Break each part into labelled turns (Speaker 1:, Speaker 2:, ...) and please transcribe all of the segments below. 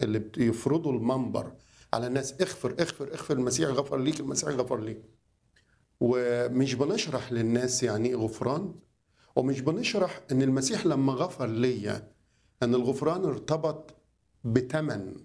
Speaker 1: اللي بيفرضوا المنبر على الناس اغفر اغفر اغفر المسيح غفر ليك المسيح غفر ليك ومش بنشرح للناس يعني ايه غفران ومش بنشرح ان المسيح لما غفر ليا ان الغفران ارتبط بتمن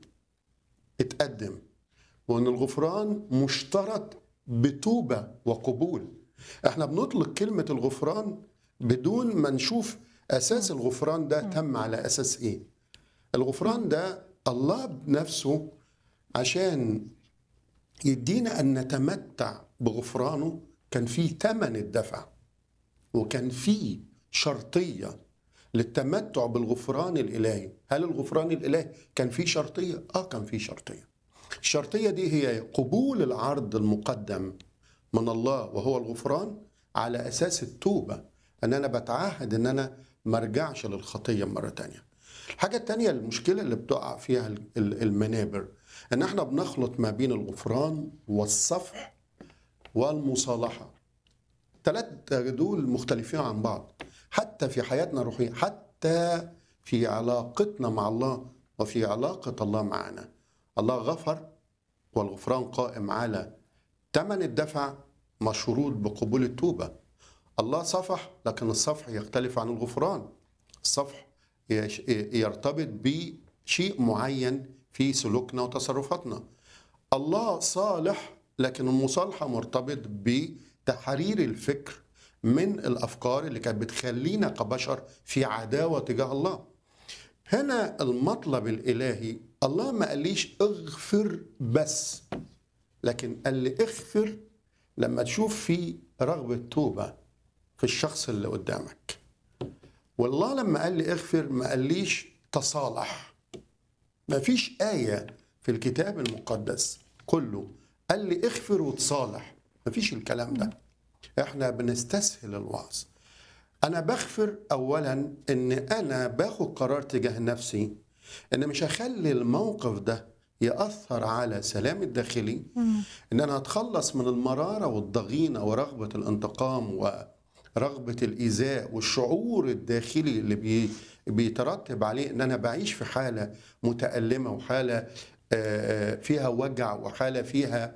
Speaker 1: اتقدم وان الغفران مشترط بتوبه وقبول احنا بنطلق كلمه الغفران بدون ما نشوف اساس الغفران ده تم على اساس ايه الغفران ده الله بنفسه عشان يدينا ان نتمتع بغفرانه كان فيه ثمن الدفع وكان فيه شرطيه للتمتع بالغفران الالهي هل الغفران الالهي كان فيه شرطيه اه كان فيه شرطيه الشرطيه دي هي قبول العرض المقدم من الله وهو الغفران على اساس التوبه ان انا بتعهد ان انا ما ارجعش للخطيه مره تانية الحاجه التانية المشكله اللي بتقع فيها المنابر ان احنا بنخلط ما بين الغفران والصفح والمصالحه الثلاثه دول مختلفين عن بعض حتى في حياتنا الروحيه حتى في علاقتنا مع الله وفي علاقه الله معنا الله غفر والغفران قائم على ثمن الدفع مشروط بقبول التوبه الله صفح لكن الصفح يختلف عن الغفران الصفح يرتبط بشيء معين في سلوكنا وتصرفاتنا الله صالح لكن المصالحه مرتبط بتحرير الفكر من الافكار اللي كانت بتخلينا كبشر في عداوه تجاه الله هنا المطلب الالهي الله ما قاليش اغفر بس لكن قال لي اغفر لما تشوف في رغبه توبه في الشخص اللي قدامك والله لما قال لي اغفر ما قاليش تصالح ما فيش آية في الكتاب المقدس كله قال لي اغفر وتصالح ما فيش الكلام ده احنا بنستسهل الوعظ انا بغفر اولا ان انا باخد قرار تجاه نفسي ان مش هخلي الموقف ده ياثر على سلامي الداخلي ان انا اتخلص من المراره والضغينه ورغبه الانتقام ورغبه الايذاء والشعور الداخلي اللي بي بيترتب عليه ان انا بعيش في حاله متالمه وحاله فيها وجع وحاله فيها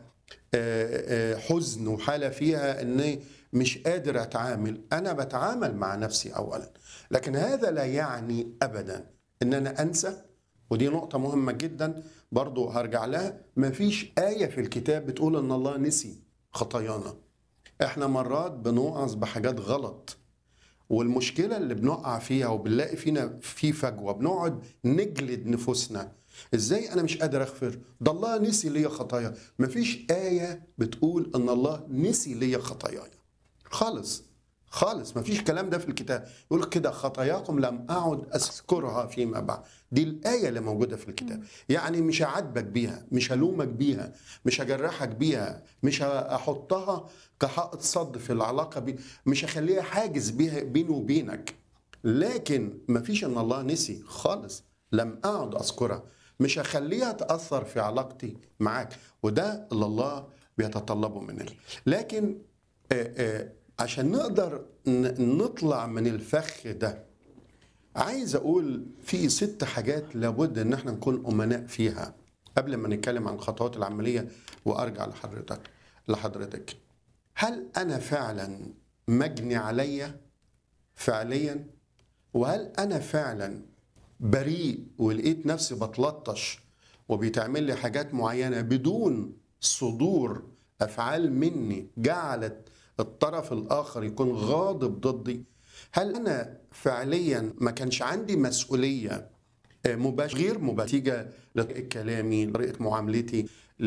Speaker 1: حزن وحاله فيها اني مش قادر اتعامل انا بتعامل مع نفسي اولا لكن هذا لا يعني ابدا ان انا انسى ودي نقطه مهمه جدا برضو هرجع لها مفيش ايه في الكتاب بتقول ان الله نسي خطايانا احنا مرات بنوعظ بحاجات غلط والمشكله اللي بنقع فيها وبنلاقي فينا في فجوه بنقعد نجلد نفوسنا ازاي انا مش قادر اغفر ده الله نسي ليا خطايا مفيش ايه بتقول ان الله نسي ليا خطاياي خالص خالص مفيش كلام ده في الكتاب يقول كده خطاياكم لم اعد اذكرها فيما بعد دي الايه اللي موجوده في الكتاب يعني مش هعاتبك بيها مش هلومك بيها مش هجرحك بيها مش هحطها كحائط صد في العلاقه بي مش هخليها حاجز بيها بيني وبينك لكن مفيش ان الله نسي خالص لم اعد اذكرها مش هخليها تاثر في علاقتي معاك وده اللي الله بيتطلبه مننا لكن آآ آآ عشان نقدر نطلع من الفخ ده عايز اقول في ست حاجات لابد ان احنا نكون امناء فيها قبل ما نتكلم عن الخطوات العمليه وارجع لحضرتك لحضرتك هل انا فعلا مجني عليا فعليا وهل انا فعلا بريء ولقيت نفسي بتلطش وبيتعمل لي حاجات معينه بدون صدور افعال مني جعلت الطرف الاخر يكون غاضب ضدي هل انا فعليا ما كانش عندي مسؤوليه مباشره غير مباشره لطريقه كلامي لطريقه معاملتي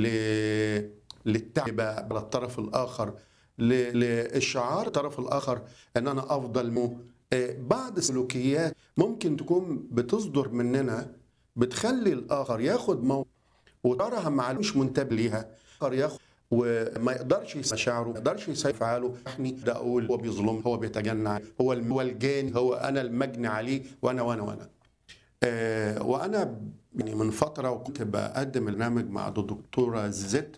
Speaker 1: للتعب على الطرف الاخر للشعار الطرف الاخر ان انا افضل مو بعض السلوكيات ممكن تكون بتصدر مننا بتخلي الاخر ياخد موقف وتراها مع مش منتبه ليها ياخد وما يقدرش مشاعره ما يقدرش يسيطر افعاله احني ده اقول هو بيظلم هو بيتجنى هو هو الجاني هو انا المجني عليه وانا وانا وانا آه وانا يعني من فتره وكنت بقدم برنامج مع الدكتوره زيت